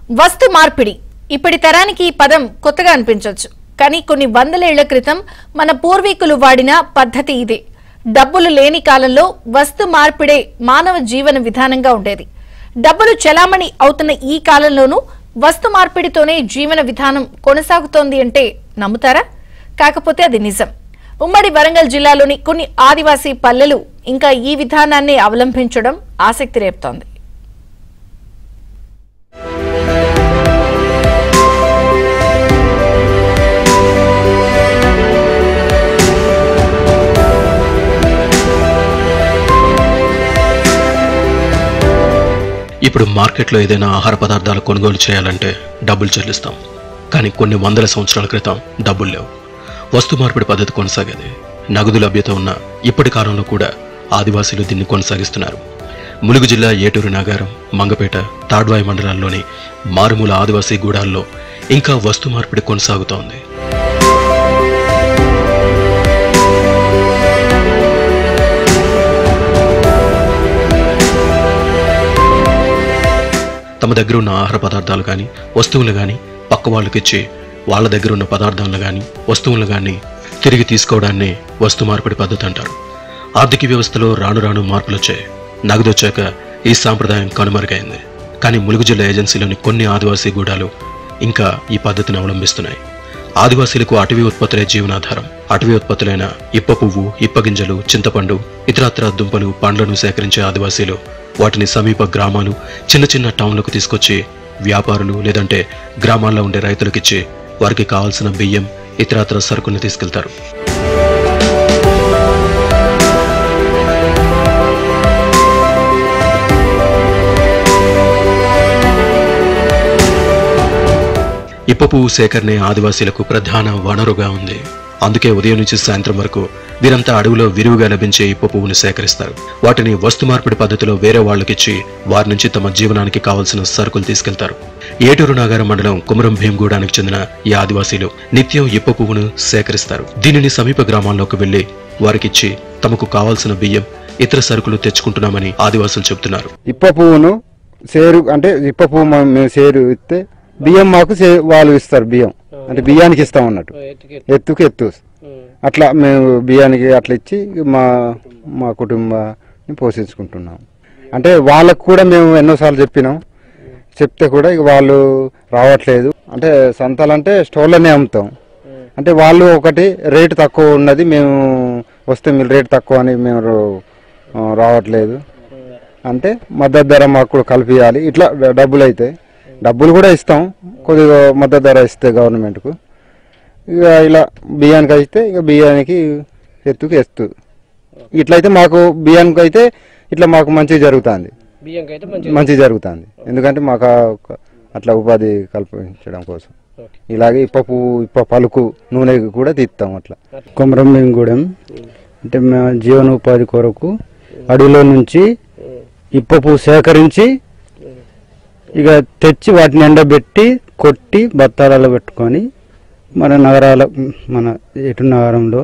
వస్తు మార్పిడి ఇప్పటి తరానికి ఈ పదం కొత్తగా అనిపించవచ్చు కానీ కొన్ని వందలేళ్ల క్రితం మన పూర్వీకులు వాడిన పద్ధతి ఇదే డబ్బులు లేని కాలంలో వస్తు మార్పిడే మానవ జీవన విధానంగా ఉండేది డబ్బులు చెలామణి అవుతున్న ఈ కాలంలోనూ వస్తు మార్పిడితోనే జీవన విధానం కొనసాగుతోంది అంటే నమ్ముతారా కాకపోతే అది నిజం ఉమ్మడి వరంగల్ జిల్లాలోని కొన్ని ఆదివాసీ పల్లెలు ఇంకా ఈ విధానాన్ని అవలంబించడం ఆసక్తి రేపుతోంది ఇప్పుడు మార్కెట్లో ఏదైనా ఆహార పదార్థాలు కొనుగోలు చేయాలంటే డబ్బులు చెల్లిస్తాం కానీ కొన్ని వందల సంవత్సరాల క్రితం డబ్బులు లేవు వస్తు మార్పిడి పద్ధతి కొనసాగేది నగదు లభ్యత ఉన్న ఇప్పటి కాలంలో కూడా ఆదివాసీలు దీన్ని కొనసాగిస్తున్నారు ములుగు జిల్లా ఏటూరు నాగారం మంగపేట తాడ్వాయి మండలాల్లోని మారుమూల ఆదివాసీ గూడాల్లో ఇంకా వస్తు మార్పిడి కొనసాగుతోంది తమ దగ్గర ఉన్న ఆహార పదార్థాలు కానీ వస్తువులు కానీ పక్క వాళ్ళకిచ్చి వాళ్ళ దగ్గర ఉన్న పదార్థాలను కానీ వస్తువులు కానీ తిరిగి తీసుకోవడాన్ని వస్తు మార్పిడి పద్ధతి అంటారు ఆర్థిక వ్యవస్థలో రాను రాను మార్పులు వచ్చాయి నగదు వచ్చాక ఈ సాంప్రదాయం కనుమరుగైంది కానీ ములుగు జిల్లా ఏజెన్సీలోని కొన్ని ఆదివాసీ గూడాలు ఇంకా ఈ పద్ధతిని అవలంబిస్తున్నాయి ఆదివాసీలకు అటవీ ఉత్పత్తులే జీవనాధారం అటవీ ఉత్పత్తులైన ఇప్ప పువ్వు ఇప్ప గింజలు చింతపండు ఇతరత్ర దుంపలు పండ్లను సేకరించే ఆదివాసీలు వాటిని సమీప గ్రామాలు చిన్న చిన్న టౌన్లకు తీసుకొచ్చి వ్యాపారులు లేదంటే గ్రామాల్లో ఉండే రైతులకిచ్చి వారికి కావాల్సిన బియ్యం ఇతరత్ర సరుకుల్ని తీసుకెళ్తారు ఇప్ప పువ్వు సేకరణే ఆదివాసీలకు ప్రధాన వనరుగా ఉంది అందుకే ఉదయం నుంచి సాయంత్రం వరకు వీరంతా అడవిలో విరివిగా లభించే ఇప్ప పువ్వును సేకరిస్తారు వాటిని వస్తు మార్పిడి పద్ధతిలో వేరే వాళ్ళకిచ్చి వారి నుంచి తమ జీవనానికి కావలసిన సరుకులు తీసుకెళ్తారు ఏటూరు నాగారం మండలం కుమరం భీంగూడానికి చెందిన ఈ ఆదివాసీలు నిత్యం ఇప్ప పువ్వును సేకరిస్తారు దీనిని సమీప గ్రామాల్లోకి వెళ్లి వారికిచ్చి తమకు కావాల్సిన బియ్యం ఇతర సరుకులు తెచ్చుకుంటున్నామని ఆదివాసులు చెబుతున్నారు ఇప్ప పువ్వును సేరు అంటే ఇప్ప పువ్వు మనం మేము సేరు ఇస్తే బియ్యం మాకు సే వాళ్ళు ఇస్తారు బియ్యం అంటే బియ్యానికి ఇస్తాం అన్నట్టు ఎత్తుకు ఎత్తు అట్లా మేము బియ్యానికి అట్లా ఇచ్చి మా మా కుటుంబాన్ని పోషించుకుంటున్నాం అంటే వాళ్ళకు కూడా మేము ఎన్నోసార్లు చెప్పినాం చెప్తే కూడా ఇక వాళ్ళు రావట్లేదు అంటే సంతాలంటే స్టోర్లోనే అమ్ముతాం అంటే వాళ్ళు ఒకటి రేటు తక్కువ ఉన్నది మేము వస్తే మీరు రేటు తక్కువ అని మేము ఆ, రావట్లేదు అంటే మద్దతు ధర మాకు కూడా కల్పించాలి ఇట్లా డబ్బులు అయితే డబ్బులు కూడా ఇస్తాం కొద్దిగా మద్దతు ధర ఇస్తే గవర్నమెంట్కు ఇక ఇలా బియ్యానికి అయితే ఇక బియ్యానికి ఎత్తుకు ఎత్తు ఇట్లయితే మాకు బియ్యానికి అయితే ఇట్లా మాకు మంచిగా జరుగుతుంది బియ్యంకి అయితే మంచి మంచిగా జరుగుతుంది ఎందుకంటే మాకు ఆ ఒక అట్లా ఉపాధి కల్పించడం కోసం ఇలాగే ఇప్ప పువ్వు ఇప్ప పలుకు నూనె కూడా తీస్తాం అట్లా కొమరంభీంగూడెం అంటే మా జీవనోపాధి కొరకు అడవిలో నుంచి ఇప్ప పువ్వు సేకరించి ఇక తెచ్చి వాటిని ఎండబెట్టి కొట్టి బత్తాలలో పెట్టుకొని మన నగరాల మన ఎటు నగరంలో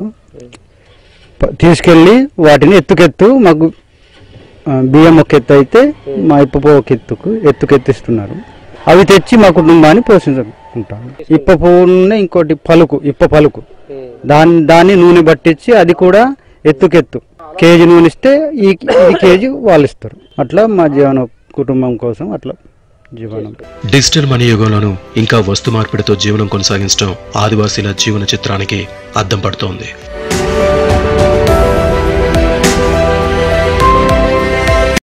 ప- తీసుకెళ్ళి వాటిని ఎత్తుకెత్తు మాకు ఆ, బియ్యం ఒక ఎత్తు అయితే మా ఇప్ప పువ్వు ఒక ఎత్తుకు ఎత్తుకెత్తిస్తున్నారు అవి తెచ్చి మా కుటుంబాన్ని పోషించుకుంటాము ఇప్ప పువ్వునే ఇంకోటి పలుకు ఇప్ప పలుకు దాన్ని దాన్ని నూనె పట్టించి అది కూడా ఎత్తుకెత్తు కేజీ నూనె ఇస్తే ఈ ఇది కేజీ వాళ్ళు ఇస్తారు అట్లా మా జీవన కుటుంబం కోసం అట్లా జీవనం డిజిటల్ మనీ యుగంలోనూ ఇంకా వస్తు మార్పిడితో జీవనం కొనసాగించడం ఆదివాసీల జీవన చిత్రానికి అద్దం పడుతోంది